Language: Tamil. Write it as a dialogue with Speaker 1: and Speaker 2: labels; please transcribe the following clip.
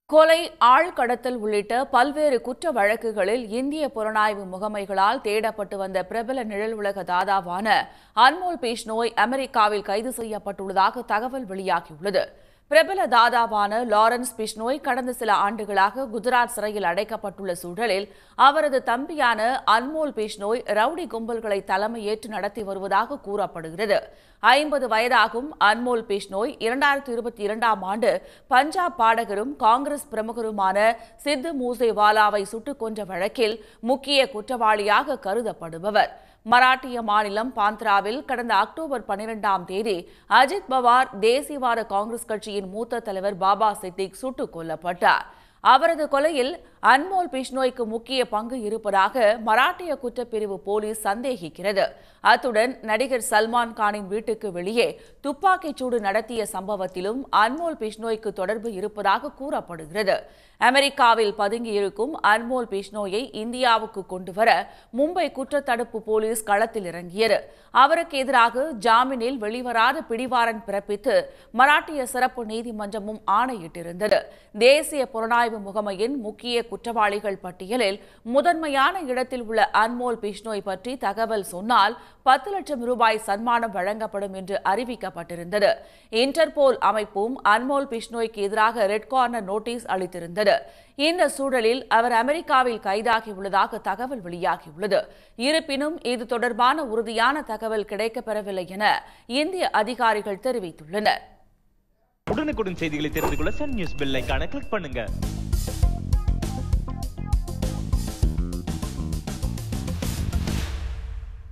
Speaker 1: கொலை ஆழ்கடத்தல் உள்ளிட்ட பல்வேறு குற்ற வழக்குகளில் இந்திய புலனாய்வு முகமைகளால் தேடப்பட்டு வந்த பிரபல நிழல் உலக தாதாவான அன்மோல் பிஷ்னோய் அமெரிக்காவில் கைது செய்யப்பட்டுள்ளதாக தகவல் வெளியாகியுள்ளது பிரபல தாதாவான லாரன்ஸ் பிஷ்னோய் கடந்த சில ஆண்டுகளாக குஜராத் சிறையில் அடைக்கப்பட்டுள்ள சூழலில் அவரது தம்பியான அன்மோல் பிஷ்னோய் ரவுடி கும்பல்களை தலைமையேற்று நடத்தி வருவதாக கூறப்படுகிறது ஐம்பது வயதாகும் அன்மோல் பிஷ்னோய் இரண்டாயிரத்தி இருபத்தி இரண்டாம் ஆண்டு பஞ்சாப் பாடகரும் காங்கிரஸ் பிரமுகருமான சித்து மூசேவாலாவை சுட்டுக் கொன்ற வழக்கில் முக்கிய குற்றவாளியாக கருதப்படுபவர் மராட்டிய மாநிலம் பாந்த்ராவில் கடந்த அக்டோபர் பனிரெண்டாம் தேதி அஜித் பவார் தேசியவாத காங்கிரஸ் கட்சியின் மூத்த தலைவர் பாபா சித்திக் சுட்டுக் கொல்லப்பட்டார் அவரது கொலையில் அன்மோல் பிஷ்னோய்க்கு முக்கிய பங்கு இருப்பதாக மராட்டிய குற்றப்பிரிவு போலீஸ் சந்தேகிக்கிறது அத்துடன் நடிகர் சல்மான் கானின் வீட்டுக்கு வெளியே துப்பாக்கிச் சூடு நடத்திய சம்பவத்திலும் அன்மோல் பிஷ்னோய்க்கு தொடர்பு இருப்பதாக கூறப்படுகிறது அமெரிக்காவில் பதுங்கியிருக்கும் அன்மோல் பிஷ்னோயை இந்தியாவுக்கு கொண்டுவர மும்பை குற்றத்தடுப்பு போலீஸ் களத்தில் இறங்கியது அவருக்கு எதிராக ஜாமீனில் வெளிவராத பிடிவாரன் பிறப்பித்து மராட்டிய சிறப்பு நீதிமன்றமும் ஆணையிட்டிருந்தது தேசிய புலனாய்வு முகமையின் முக்கிய குற்றவாளிகள் பட்டியலில் முதன்மையான இடத்தில் உள்ள அன்மோல் பிஷ்னோய் பற்றி தகவல் சொன்னால் பத்து லட்சம் ரூபாய் சன்மானம் வழங்கப்படும் என்று அறிவிக்கப்பட்டிருந்தது இன்டர்போல் அமைப்பும் அன்மோல் பிஷ்னோய்க்கு எதிராக ரெட் கார்னர் நோட்டீஸ் அளித்திருந்தது இந்த சூழலில் அவர் அமெரிக்காவில் கைதாகியுள்ளதாக தகவல் வெளியாகியுள்ளது இருப்பினும் இது தொடர்பான உறுதியான தகவல் கிடைக்கப்பெறவில்லை என இந்திய அதிகாரிகள் தெரிவித்துள்ளனர்
Speaker 2: உடனுக்குடன் செய்திகளை தெரிந்து கொள்ள சன் நியூஸ் பெல் ஐகானை கிளிக் பண்ணுங்க